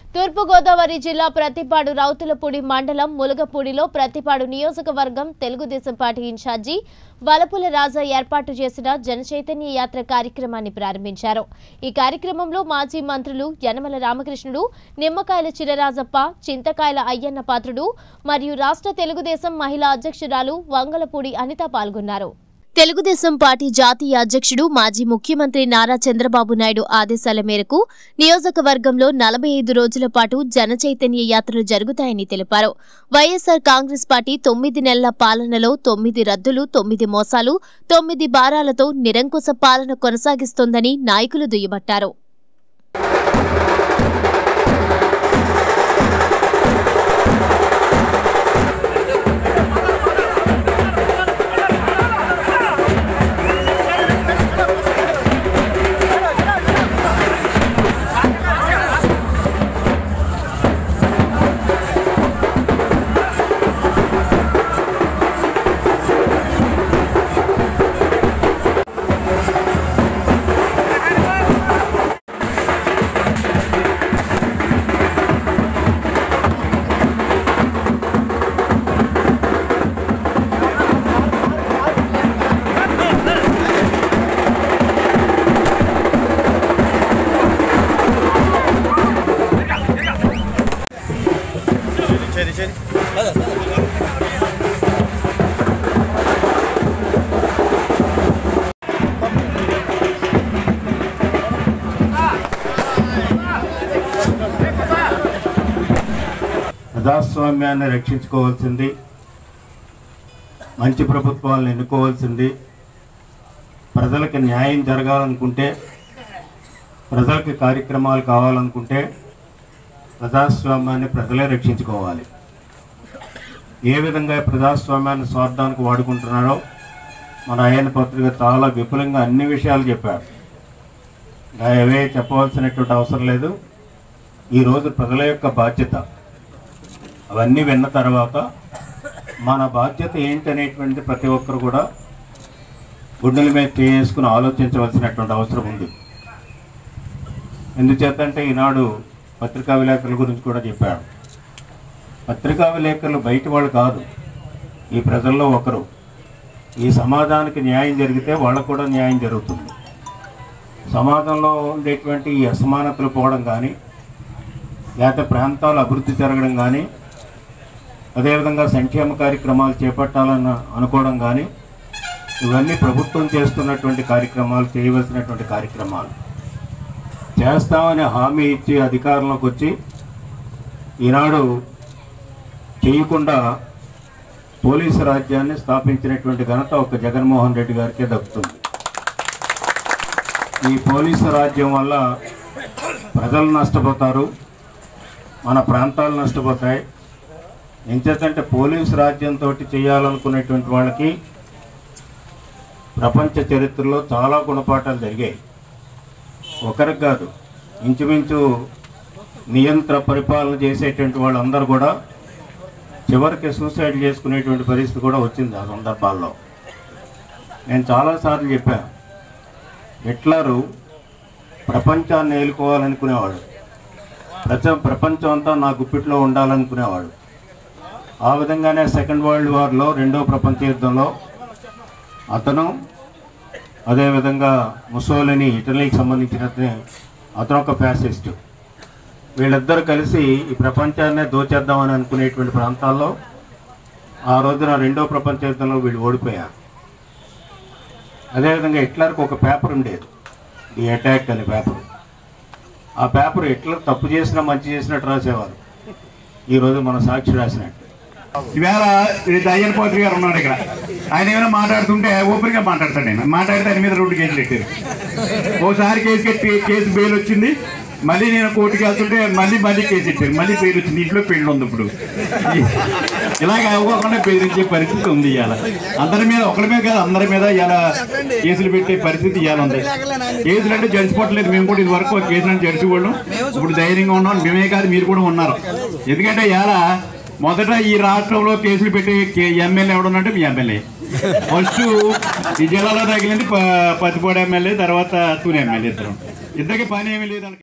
తూర్పుగోదావరి జిల్లా ప్రతిపాడు రౌతులపూడి మండలం ములగపూడిలో ప్రతిపాడు నియోజకవర్గం తెలుగుదేశం పార్టీ ఇన్ఛార్జి వలపుల రాజా ఏర్పాటు చేసిన జనచైతన్య యాత్ర కార్యక్రమాన్ని ప్రారంభించారు ఈ కార్యక్రమంలో మాజీ మంత్రులు యనమల రామకృష్ణుడు నిమ్మకాయల చిరరాజప్ప చింతకాయల అయ్యన్న పాత్రుడు మరియు రాష్ట్ర తెలుగుదేశం మహిళా అధ్యక్షురాలు వంగలపూడి అనిత పాల్గొన్నారు తెలుగుదేశం పార్టీ జాతీయ అధ్యక్షుడు మాజీ ముఖ్యమంత్రి నారా చంద్రబాబు నాయుడు ఆదేశాల మేరకు నియోజకవర్గంలో నలభై ఐదు రోజుల పాటు జనచైతన్య యాత్రలు జరుగుతాయని తెలిపారు వైఎస్సార్ కాంగ్రెస్ పార్టీ తొమ్మిది నెలల పాలనలో తొమ్మిది రద్దులు తొమ్మిది మోసాలు తొమ్మిది భారాలతో నిరంకుశ పాలన కొనసాగిస్తోందని నాయకులు దుయ్యబట్టారు ശരി ശരി ప్రజాస్వామ్యాన్ని రక్షించుకోవాల్సింది మంచి ప్రభుత్వాలను ఎన్నుకోవాల్సింది ప్రజలకు న్యాయం జరగాలనుకుంటే ప్రజలకు కార్యక్రమాలు కావాలనుకుంటే ప్రజాస్వామ్యాన్ని ప్రజలే రక్షించుకోవాలి ఏ విధంగా ప్రజాస్వామ్యాన్ని స్వార్థానికి వాడుకుంటున్నారో మన ఆయన పత్రిక చాలా విపులంగా అన్ని విషయాలు చెప్పారు ఇంకా అవే చెప్పవలసినటువంటి అవసరం లేదు ఈరోజు ప్రజల యొక్క బాధ్యత అవన్నీ విన్న తర్వాత మన బాధ్యత ఏంటనేటువంటిది ప్రతి ఒక్కరు కూడా గుండెల మీద చేసుకుని ఆలోచించవలసినటువంటి అవసరం ఉంది ఎందుచేతంటే ఈనాడు పత్రికా విలేకరుల గురించి కూడా చెప్పాడు పత్రికా విలేకరులు బయట వాళ్ళు కాదు ఈ ప్రజల్లో ఒకరు ఈ సమాజానికి న్యాయం జరిగితే వాళ్ళకు కూడా న్యాయం జరుగుతుంది సమాజంలో ఉండేటువంటి ఈ అసమానతలు పోవడం కానీ లేకపోతే ప్రాంతాలు అభివృద్ధి జరగడం కానీ అదేవిధంగా సంక్షేమ కార్యక్రమాలు చేపట్టాలని అనుకోవడం కానీ ఇవన్నీ ప్రభుత్వం చేస్తున్నటువంటి కార్యక్రమాలు చేయవలసినటువంటి కార్యక్రమాలు చేస్తామని హామీ ఇచ్చి అధికారంలోకి వచ్చి ఈనాడు చేయకుండా పోలీసు రాజ్యాన్ని స్థాపించినటువంటి ఘనత ఒక జగన్మోహన్ రెడ్డి గారికే దక్కుతుంది ఈ పోలీసు రాజ్యం వల్ల ప్రజలు నష్టపోతారు మన ప్రాంతాలు నష్టపోతాయి ఎంచేతంటే పోలీసు రాజ్యంతో చేయాలనుకునేటువంటి వాళ్ళకి ప్రపంచ చరిత్రలో చాలా గుణపాఠాలు జరిగాయి ఒకరికి కాదు ఇంచుమించు నియంత్ర పరిపాలన చేసేటువంటి వాళ్ళందరూ కూడా చివరికి సూసైడ్ చేసుకునేటువంటి పరిస్థితి కూడా వచ్చింది ఆ సందర్భాల్లో నేను చాలాసార్లు చెప్పాను హిట్లరు ప్రపంచాన్ని ఏలుకోవాలనుకునేవాడు ప్రపంచ ప్రపంచం అంతా నా గుప్పిట్లో ఉండాలనుకునేవాడు ఆ విధంగానే సెకండ్ వరల్డ్ వార్లో రెండో ప్రపంచ యుద్ధంలో అతను అదేవిధంగా ముసోలిని ఇటలీకి సంబంధించిన అతను ఒక ఫ్యాసిస్ట్ వీళ్ళిద్దరు కలిసి ఈ ప్రపంచాన్నే దోచేద్దామని అనుకునేటువంటి ప్రాంతాల్లో ఆ రోజున రెండో ప్రపంచ యుద్ధంలో వీళ్ళు ఓడిపోయారు అదేవిధంగా హిట్లర్కి ఒక పేపర్ ఉండేది ది అటాక్ అనే పేపర్ ఆ పేపర్ హిట్లర్ తప్పు చేసినా మంచి చేసినట్టు రాసేవారు ఈరోజు మన సాక్షి రాసినట్టు ఈవేళ ఇది అయ్యన్ పోత్రి గారు ఉన్నాడు ఇక్కడ ఆయన ఏమైనా మాట్లాడుతుంటే ఓపెన్ గా మాట్లాడతాడు ఆయన మాట్లాడితే ఆయన మీద రెండు కేసులు పెట్టారు ఓసారి కేసు కట్టి కేసు బెయిల్ వచ్చింది మళ్ళీ నేను కోర్టుకి వెళ్తుంటే మళ్ళీ మళ్ళీ కేసు పెట్టారు మళ్ళీ బెయిల్ వచ్చింది ఇంట్లో పెళ్లి ఉంది ఇప్పుడు ఇలాగ అవ్వకుండా బెదిరించే పరిస్థితి ఉంది ఇవాళ అందరి మీద ఒకరి మీద కాదు అందరి మీద ఇలా కేసులు పెట్టే పరిస్థితి ఇవాళ ఉంది కేసులు అంటే జడిచిపోవట్లేదు మేము కూడా ఇది వరకు కేసులు అంటే జడిచిపోవడం ఇప్పుడు ధైర్యంగా ఉన్నాం మేమే కాదు మీరు కూడా ఉన్నారు ఎందుకంటే ఇవాళ మొదట ఈ రాష్ట్రంలో కేసులు పెట్టి ఎమ్మెల్యే ఎవడున్నట్టు మీ ఎమ్మెల్యే ఫస్ట్ ఈ జిల్లాలో తగిలింది ప- పత్తిపాడు ఎమ్మెల్యే తర్వాత తూని ఎమ్మెల్యే ఇద్దరు ఇద్దరికి పని ఏమీ లేదు